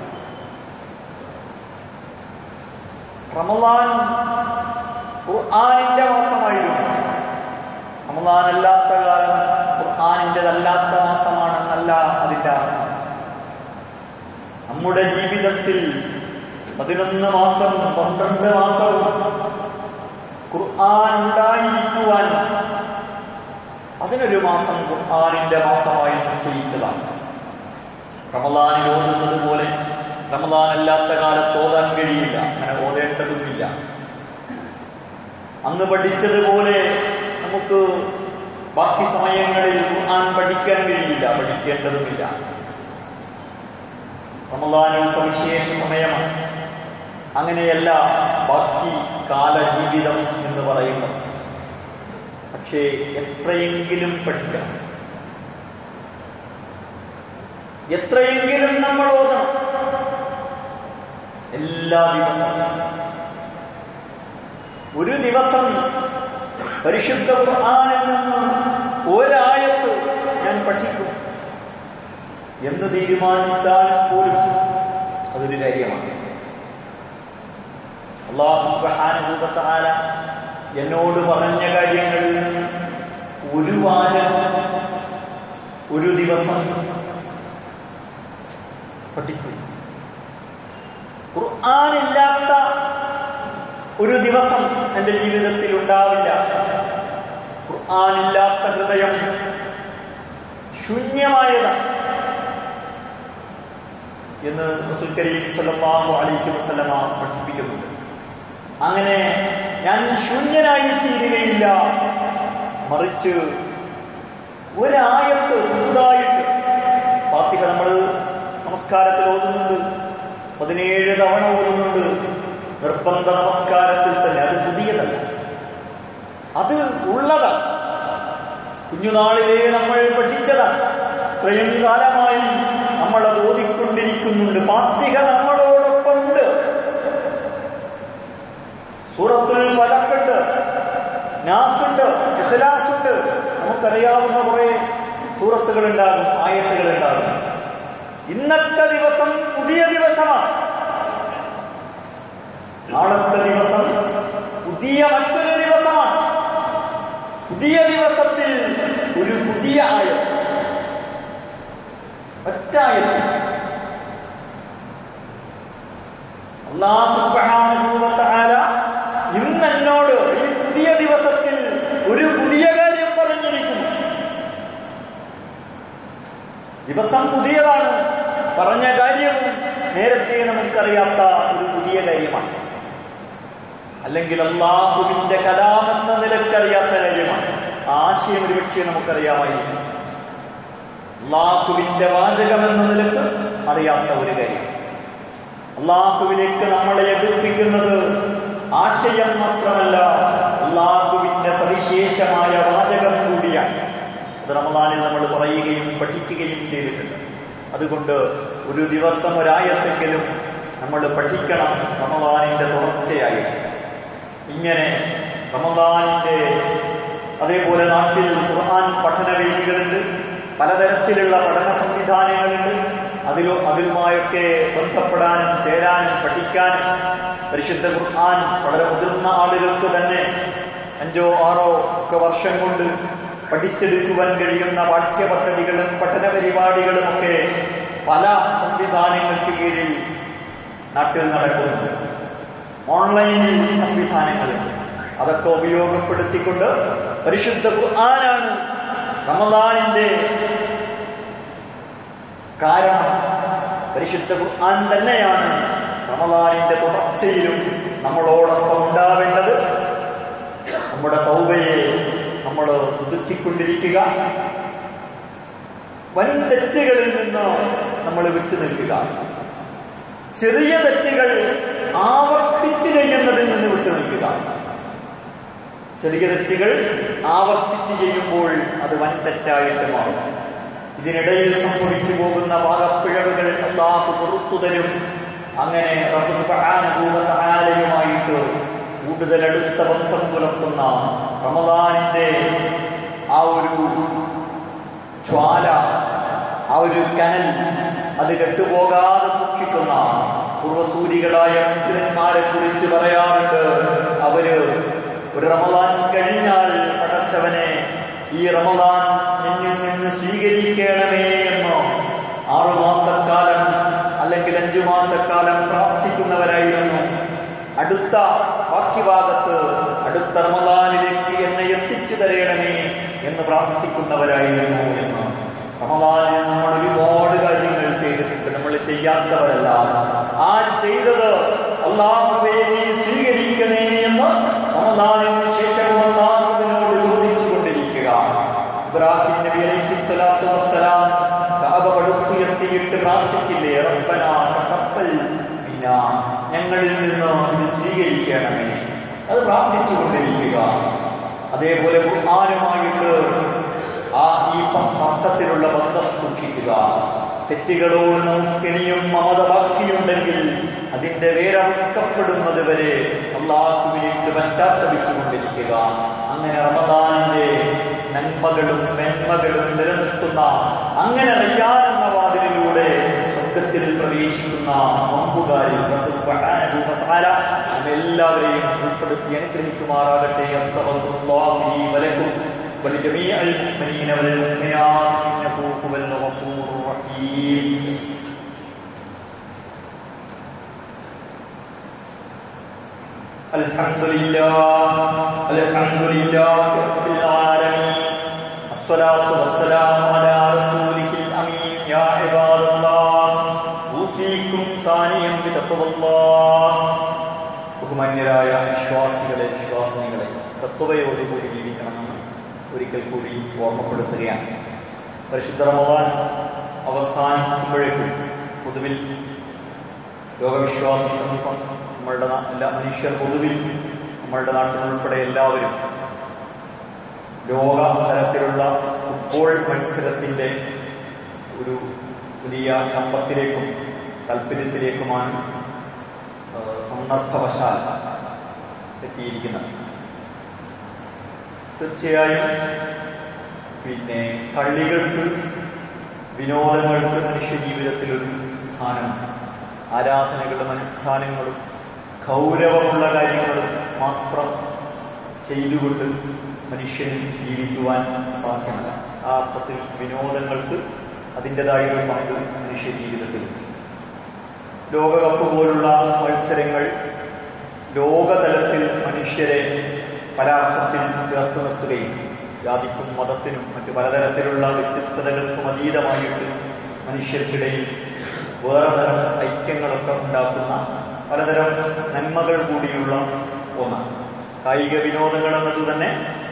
റമദാൻ ഖുർആാനിന്റെ മാസമായിരുന്നു റമദാൻ അല്ലാത്ത കാലം ഖുർആാനിൻ്റെതല്ലാത്ത മാസമാണെന്നല്ല അതിന്റെ അർത്ഥം നമ്മുടെ ജീവിതത്തിൽ പതിനൊന്ന് മാസവും പന്ത്രണ്ട് മാസവും ഖുർആൻ ഉണ്ടായിരിക്കുവാൻ അതിനൊരു മാസം ഖുർആാനിന്റെ മാസമായി നിശ്ചയിച്ചതാണ് റമദാനിൽ ഓതുന്നത് പോലെ റമദാൻ അല്ലാത്ത കാലത്ത് ഓതാൻ കഴിയില്ല അങ്ങനെ ഓതേണ്ടതുമില്ല അന്ന് പഠിച്ചതുപോലെ നമുക്ക് ബാക്കി സമയങ്ങളിൽ ഖുർആൻ പഠിക്കാൻ കഴിയില്ല പഠിക്കേണ്ടതുമില്ല റമദാനിൽ സവിശേഷ സമയമാണ് അങ്ങനെയല്ല ബാക്കി കാലജീവിതം എന്ന് പറയുന്നത് പക്ഷേ എത്രയെങ്കിലും പഠിക്കണം എത്രയെങ്കിലും നമ്മൾ ഓതണം എല്ലാ ദിവസവും ഒരു ദിവസം പരിശുദ്ധ ഖുർആനിൽ നിന്ന് ഒരായത്ത് ഞാൻ പഠിക്കും എന്ന് തീരുമാനിച്ചാൽ പോലും അതൊരു കാര്യമാണ് അള്ളാഹു സുബ്ഹാനഹു വ തആല എന്നോട് പറഞ്ഞ കാര്യങ്ങളിൽ നിന്ന് ഒരു വാരം ഒരു ദിവസം പഠിക്കും ഖുർആനില്ലാത്ത ഒരു ദിവസം എന്റെ ജീവിതത്തിൽ ഉണ്ടാവില്ല ഖുർആനില്ലാത്ത ഹൃദയം ശൂന്യമായതാണ് എന്ന് റസൂൽ കരീം സല്ലല്ലാഹു അലൈഹി വസല്ലമ പഠിപ്പിക്കുന്നുണ്ട് അങ്ങനെ ഞാൻ ശൂന്യനായി തീരുകയില്ല മറിച്ച് ഒരായത്ത് പുതുതായിട്ട് ഫാത്തിഹ നമ്മൾ നമസ്കാരത്തിൽ ഓതുന്നുണ്ട് പതിനേഴ് തവണ ഓതുന്നുണ്ട് നിർബന്ധ നമസ്കാരത്തിൽ തന്നെ അത് പുതിയതല്ല അത് ഉള്ളതാണ് കുഞ്ഞുനാളിലേ നമ്മൾ പഠിച്ചതാണ് ഇത്രയും കാലമായി നമ്മൾ അത് ഓതിക്കൊണ്ടിരിക്കുന്നുണ്ട് ഫാത്തിഹ നമ്മളോടൊപ്പം ഉണ്ട് സൂറത്തുൽ ഫലക്കുണ്ട് നാസുണ്ട് ഇഖ്ലാസുണ്ട് നമുക്കറിയാവുന്ന കുറെ സൂറത്തുകൾ ഉണ്ടാകും ആയത്തുകൾ ഉണ്ടാകും ഇന്നത്തെ ദിവസം പുതിയ ദിവസമാണ് നാളത്തെ ദിവസം പുതിയ മറ്റൊരു ദിവസമാണ് പുതിയ ദിവസത്തിൽ ഒരു പുതിയ ആയത്ത് ഒറ്റായത്ത് അള്ളാഹു സുബ്ഹാനഹു വ തആല ഇന്ന് എന്നോട് ഈ പുതിയ ദിവസത്തിൽ ഒരു പുതിയ കാര്യം പറഞ്ഞിരിക്കുന്നു ദിവസം പുതിയതാണ് പറഞ്ഞ കാര്യവും നേരത്തെ നമുക്കറിയാത്ത ഒരു പുതിയ കാര്യമാണ് അല്ലെങ്കിൽ അള്ളാഹുവിന്റെ കലാമെന്ന നിലക്കറിയാത്ത കാര്യമാണ് ആശയം ഒരുപക്ഷെ നമുക്കറിയാമായിരിക്കും അള്ളാഹുവിന്റെ വാചകമെന്ന നിലക്ക് അറിയാത്ത ഒരു കാര്യം അള്ളാഹുവിലേക്ക് നമ്മളെ എതിർപ്പിക്കുന്നത് ആശയം മാത്രമല്ല അള്ളാഹുവിന്റെ സവിശേഷമായ വാചകം കൂടിയാണ് അത് റമദാനിൽ നമ്മൾ പറയുകയും പഠിക്കുകയും ചെയ്തിട്ടുണ്ട് അതുകൊണ്ട് ഒരു ദിവസം ഒരായത്തെങ്കിലും നമ്മൾ പഠിക്കണം റമദാനിന്റെ തുടർച്ചയായി ഇങ്ങനെ റമദാനിന്റെ അതേപോലെ നാട്ടിൽ ഖുർആൻ പഠനവേദികളുണ്ട് പലതരത്തിലുള്ള പഠന സംവിധാനങ്ങളുണ്ട് അതിലോ അതിലുമായൊക്കെ ബന്ധപ്പെടാനും ചേരാനും പഠിക്കാനും പരിശുദ്ധ ഖുർആൻ വളരെ മുതിർന്ന ആളുകൾക്ക് തന്നെ അഞ്ചോ ആറോ ഒക്കെ വർഷം കൊണ്ട് പഠിച്ചെടുക്കുവാൻ കഴിയുന്ന പാഠ്യപദ്ധതികളും പഠന പരിപാടികളും ഒക്കെ പല സംവിധാനങ്ങൾക്ക് കീഴിൽ നാട്ടിൽ നടക്കുന്നുണ്ട് ഓൺലൈനിൽ സംവിധാനങ്ങളുണ്ട് അതൊക്കെ ഉപയോഗപ്പെടുത്തിക്കൊണ്ട് പരിശുദ്ധ ഖുർആനാണ് റമദാനിന്റെ കാരണം പരിശുദ്ധ ഖുർആൻ തന്നെയാണ് റമദാനിന്റെ തുടർച്ചയിലും നമ്മളോടൊപ്പം ഉണ്ടാവേണ്ടത് നമ്മുടെ തൗബയെ നമ്മൾ പുതുക്കിക്കൊണ്ടിരിക്കുക വൻ തെറ്റുകളിൽ നിന്ന് നമ്മൾ വിട്ടു നിൽക്കുക ചെറിയ തെറ്റുകൾ ആവർത്തിച്ച് ചെയ്യുന്നതിൽ നിന്ന് വിട്ടു നിൽക്കുക ചെറിയ തെറ്റുകൾ ആവർത്തിച്ച് ചെയ്യുമ്പോൾ അത് വൻ തെറ്റായിട്ട് മാറും ഇതിനിടയിൽ സംഭവിച്ചു പോകുന്ന പാകപ്പിഴവുകൾ അള്ളാഹു പുറത്തു തരും അങ്ങനെ റബ്ബ് സുബ്ഹാനഹു വ തആലയുമായിട്ട് കൂടുതൽ അടുത്ത ബന്ധം പുലർത്തുന്ന റമദാനിന്റെ ആ ഒരു ജ്വാല ആ ഒരു കനൽ അത് കെട്ടുപോകാതെ സൂക്ഷിക്കുന്ന പൂർവസൂരികളായ മുഗ്നന്മാരെ കുറിച്ച് പറയാറുണ്ട് അവര് ഒരു റമദാൻ കഴിഞ്ഞാൽ പടച്ചവനെ ഈ റമദാൻ നിന്നിൽ നിന്ന് സ്വീകരിക്കണമേ എന്ന് ആറുമാസക്കാലം അല്ലെങ്കിൽ അഞ്ചു മാസക്കാലം പ്രാർത്ഥിക്കുന്നവരായിരുന്നു അടുത്ത വാക്യഭാഗത്ത് അടുത്ത റമദാനിലേക്ക് എന്നെ എത്തിച്ചു തരയണമേ എന്ന് പ്രാർത്ഥിക്കുന്നവരായിരുന്നു എന്ന് റമദാനിൽ നമ്മൾ ഒരുപാട് കാര്യങ്ങൾ ചെയ്തിട്ടുണ്ട് നമ്മൾ ചെയ്യാത്തവരല്ല ആ ചെയ്തത് അള്ളാഹുവേ നീ സ്വീകരിക്കണേ എന്ന് റമദാനിന് ശേഷവും അള്ളാഹുവിനോട് ചോദിച്ചുകൊണ്ടിരിക്കുക ഇബ്രാഹിം നബി അലൈഹി സ്വലാത്തു വസ്സലാം കാബ പടുത്തുയർത്തിയിട്ട് പ്രാർത്ഥിച്ചില്ലേ റബ്ബന തഖബ്ബൽ മിന്നാ ഞങ്ങളിൽ നിന്ന് ഇത് സ്വീകരിക്കണമേ അത് പ്രാർത്ഥിച്ചുകൊണ്ടിരിക്കുക അതേപോലെ ഖുർആനുമായിട്ട് ആ ഈ അർത്ഥത്തിലുള്ള ബന്ധം സൂക്ഷിക്കുക തെറ്റുകളോട് നമുക്ക് ഇനിയും മമത ബാക്കിയുണ്ടെങ്കിൽ അതിന്റെ വേരക്കപ്പെടുന്നത് വരെ അള്ളാഹുവിലേക്ക് പശ്ചാത്തപിച്ചുകൊണ്ടിരിക്കുക അങ്ങനെ റമദാനിന്റെ നന്മകളും മെന്മകളും നിലനിൽക്കുന്ന അങ്ങനെ റയ്യാനെന്ന വാതിലിലൂടെ സ്വർഗത്തിൽ പ്രവേശിക്കുന്ന നോമ്പുകാരിൽ റബ്ബ് സുബ്ഹാനഹു വ തആല നമ്മെല്ലാവരെയും ഉൾപ്പെടുത്തി അനുഗ്രഹിക്കുമാറാകട്ടെ അസ്തഗ്ഫിറുല്ലാഹി ലീ വലക്കും ولجميع المؤمنين والمؤمنات إنه هو الغفور الرحيم الحمد لله الحمد لله رب العالمين الصلاة والسلام على رسوله الأمين يا عباد الله أوصيكم ثانيا بتقوى الله ബഹുമാന്യരായ വിശ്വാസികളെ വിശ്വാസിനികളെ തത്വയോടുകൂടി ജീവിക്കണമെന്ന് ഒരിക്കൽ കൂടി ഓർമ്മപ്പെടുത്തുകയാണ് പരിശുദ്ധ റമദാൻ അവസാനിക്കുമ്പോഴേക്കും പൊതുവിൽ ലോകവിശ്വാസി സമൂഹം നമ്മളുടെ നാ- എല്ലാ മനുഷ്യർ പൊതുവിൽ നമ്മളുടെ നാട്ടിലുൾപ്പെടെ എല്ലാവരും ലോക തലത്തിലുള്ള ഫുട്ബോൾ മത്സരത്തിന്റെ ഒരു വലിയ കമ്പത്തിലേക്കും താല്പര്യത്തിലേക്കുമാണ് ആ, സന്ദർഭവശാൽ എത്തിയിരിക്കുന്നത് തീർച്ചയായും പിന്നെ കളികൾക്ക് വിനോദങ്ങൾക്ക് മനുഷ്യ ജീവിതത്തിൽ ഒരു സ്ഥാനമുണ്ട് ആരാധനകളും അനുഷ്ഠാനങ്ങളും ഗൗരവമുള്ള കാര്യങ്ങളും മാത്രം ചെയ്തുകൊണ്ട് മനുഷ്യന് ജീവിക്കുവാൻ സാധ്യമല്ല ആ അർത്ഥത്തിൽ വിനോദങ്ങൾക്ക് അതിൻ്റെതായ ഒരു പങ്ക് മനുഷ്യ ജീവിതത്തിലുണ്ട് ലോകകപ്പ് പോലുള്ള മത്സരങ്ങൾ ലോകതലത്തിൽ മനുഷ്യരെ പരാർത്ഥത്തിൽ ചേർത്ത് നിർത്തുകയും ജാതിക്കും മതത്തിനും മറ്റു പലതരത്തിലുള്ള വ്യത്യസ്തതകൾക്കും അതീതമായിട്ട് മനുഷ്യർക്കിടയിൽ വേറെ തരം ഐക്യങ്ങളൊക്കെ ഉണ്ടാക്കുന്ന പലതരം നന്മകൾ കൂടിയുള്ള ഒന്നാണ് കായിക വിനോദങ്ങൾ എന്നത് തന്നെ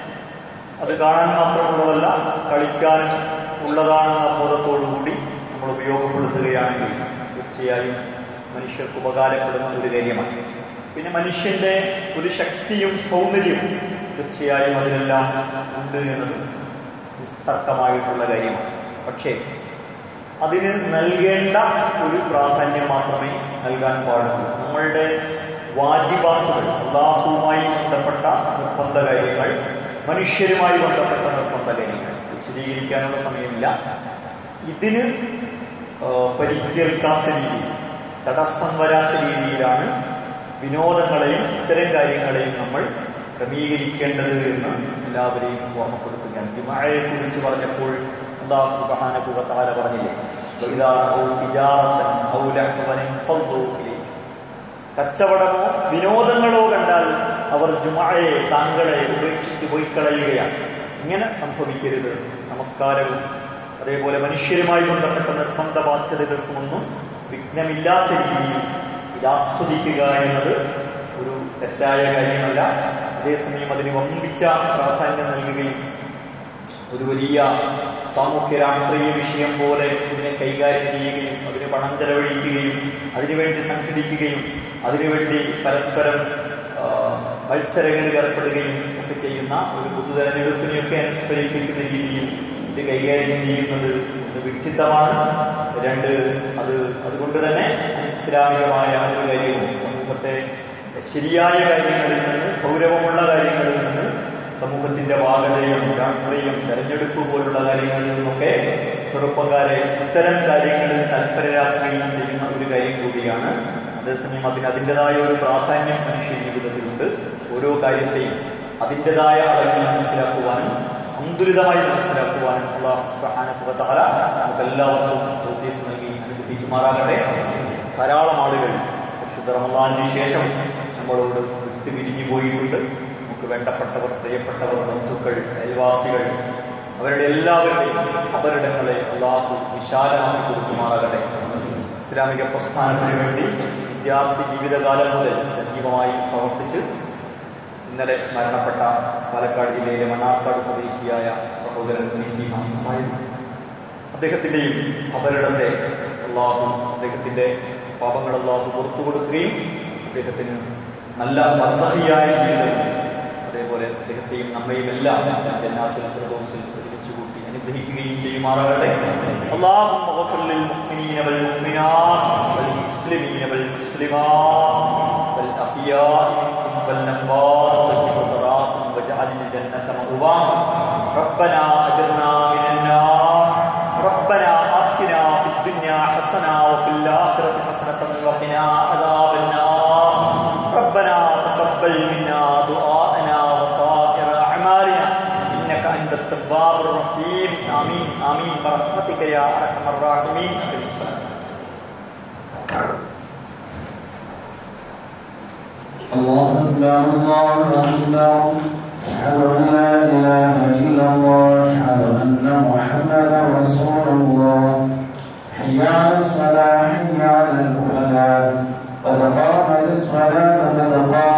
അത് കാണാൻ മാത്രമുള്ളതല്ല കളിക്കാനും ഉള്ളതാണെന്ന ബോധത്തോടുകൂടി നമ്മൾ ഉപയോഗപ്പെടുത്തുകയാണെങ്കിൽ തീർച്ചയായും മനുഷ്യർക്ക് ഉപകാരപ്പെടുന്ന ഒരു കാര്യമാണ് പിന്നെ മനുഷ്യന്റെ ഒരു ശക്തിയും സൗന്ദര്യവും തീർച്ചയായും അതിലെല്ലാം ഉണ്ട് എന്നത് നിസ്തർക്കമായിട്ടുള്ള കാര്യമാണ് പക്ഷേ അതിന് നൽകേണ്ട ഒരു പ്രാധാന്യം മാത്രമേ നൽകാൻ പാടുള്ളൂ നമ്മളുടെ വാജിബാത്തുകൾ അള്ളാഹുവുമായി ബന്ധപ്പെട്ട നിർബന്ധ കാര്യങ്ങൾ മനുഷ്യരുമായി ബന്ധപ്പെട്ട നിർബന്ധ കാര്യങ്ങൾ വിശദീകരിക്കാനുള്ള സമയമില്ല ഇതിന് ആ, പരിക്കേൽക്കാത്ത രീതിയിൽ തടസ്സം വരാത്ത രീതിയിലാണ് വിനോദങ്ങളെയും ഇത്തരം കാര്യങ്ങളെയും നമ്മൾ ക്രമീകരിക്കേണ്ടത് എന്ന് എല്ലാവരെയും ഓർമ്മപ്പെടുത്തുകയാണ് ജുമായെ കുറിച്ച് പറഞ്ഞപ്പോൾ അള്ളാഹു സുബ്ഹാനഹു വ തആല പറഞ്ഞില്ലേ വഇദാ റഅൂ തിജാറതൻ ഔ ലഹ്വൻ ഫദ്ദൂ ഇലൈഹി കച്ചവടമോ വിനോദങ്ങളോ കണ്ടാൽ അവർ ജുമായെ താങ്കളെ ഉപേക്ഷിച്ച് പോയി കളയുകയാണ് ഇങ്ങനെ സംഭവിക്കരുത് നമസ്കാരവും അതേപോലെ മനുഷ്യരുമായി ബന്ധപ്പെട്ട നിർബന്ധ ബാധ്യതകൾക്കുമൊന്നും വിഘ്നമില്ലാത്ത രീതിയിൽ ഇത് ആസ്വദിക്കുക എന്നത് ഒരു തെറ്റായ കാര്യമല്ല അതേസമയം അതിന് വമ്പിച്ച പ്രാധാന്യം നൽകുകയും ഒരു വലിയ സാമൂഹ്യ രാഷ്ട്രീയ വിഷയം പോലെ ഇതിനെ കൈകാര്യം ചെയ്യുകയും അതിന് പണം ചെലവഴിക്കുകയും അതിനുവേണ്ടി സംഘടിക്കുകയും അതിനുവേണ്ടി പരസ്പരം ആ, മത്സരങ്ങളിൽ ഏർപ്പെടുകയും ഒക്കെ ചെയ്യുന്ന ഒരു പൊതു തെരഞ്ഞെടുപ്പിനെയൊക്കെ അനുസ്മരിപ്പിക്കുന്ന രീതിയിൽ ഇത് കൈകാര്യം ചെയ്യുന്നത് ഒന്ന് വിഡ്ഢിത്തമാണ് രണ്ട് അത് അതുകൊണ്ട് തന്നെ അനിസ്ലാമികമായ ഒരു കാര്യവും സമൂഹത്തെ ശരിയായ കാര്യങ്ങളിൽ നിന്ന് ഗൗരവമുള്ള കാര്യങ്ങളിൽ നിന്ന് സമൂഹത്തിന്റെ വാഗതയും രാഷ്ട്രീയം തെരഞ്ഞെടുപ്പ് പോലുള്ള കാര്യങ്ങളിൽ നിന്നൊക്കെ ചെറുപ്പക്കാരെ ഇത്തരം കാര്യങ്ങളിൽ തൽപരരാക്കുകയും ചെയ്യുന്ന ഒരു കാര്യം കൂടിയാണ് അതേസമയം അതിന് അതിൻ്റെതായ ഒരു പ്രാധാന്യം മനുഷ്യ ജീവിതത്തിലുണ്ട് ഓരോ കാര്യത്തെയും അതിൻ്റെതായ അളവിൽ മനസ്സിലാക്കുവാനും സന്തുലിതമായി മനസ്സിലാക്കുവാനും അള്ളാഹു സുബ്ഹാനഹു വ തആല നമുക്ക് എല്ലാവർക്കും തൗഫീഖ് നൽകി അനുഗ്രഹിക്കുമാറാകട്ടെ ധാരാളം ആളുകൾ പരിശുദ്ധ റമദാനിന് ശേഷം നമ്മളോട് വിട്ടുപിരിഞ്ഞു പോയിട്ടുണ്ട് നമുക്ക് വേണ്ടപ്പെട്ടവർ പ്രിയപ്പെട്ടവർ ബന്ധുക്കൾ അയൽവാസികൾ അവരുടെ എല്ലാവരുടെയും അപരിടങ്ങളെ അള്ളാഹു വിശാലമാക്കി കൊടുക്കുമാറാകട്ടെ ഇസ്ലാമിക പ്രസ്ഥാനത്തിന് വേണ്ടി വിദ്യാർത്ഥി ജീവിതകാലം മുതൽ സജീവമായി പ്രവർത്തിച്ച് ഇന്നലെ മരണപ്പെട്ട പാലക്കാട് ജില്ലയിലെ മണ്ണാർക്കാട് സ്വദേശിയായ സഹോദരൻ നീസി ഹംസ സാഹിബ് അദ്ദേഹത്തിന്റെയും അപരിടത്തെ അള്ളാഹു അദ്ദേഹത്തിന്റെ പാപങ്ങൾ അള്ളാഹു പുറത്തു കൊടുക്കുകയും അദ്ദേഹത്തിന് നല്ല മത്സഹിയായ ജീവിതം അതേപോലെ അദ്ദേഹത്തെയും നമ്മയും എല്ലാം ജന്നാത്തിൽ ഫിർദൗസിൽ ഒരുമിച്ച് കൂട്ടി അനുഗ്രഹിക്കുകയും ചെയ്യുമാറാകട്ടെ اللهم اغفر للمؤمنين والمؤمنات والمسلمين والمسلمات والأحياء منهم والأموات واجعل صلاتهم واجعل الجنة القوامة ربنا أجرنا من النار ربنا آتنا في الدنيا حسنة وفي الآخرة حسنة وقنا عذاب النار ربنا تقبل منا دعاءنا وصائر أعمالنا إنك أنت التواب الرحيم آمين آمين برحمتك يا أرحم الراحمين أقم الصلاة الله أكبر الله أكبر أشهد أن لا إله إلا الله أشهد أن محمدا رسول الله حي على الصلاة حي على الفلاح قد قامت الصلاة قد قامت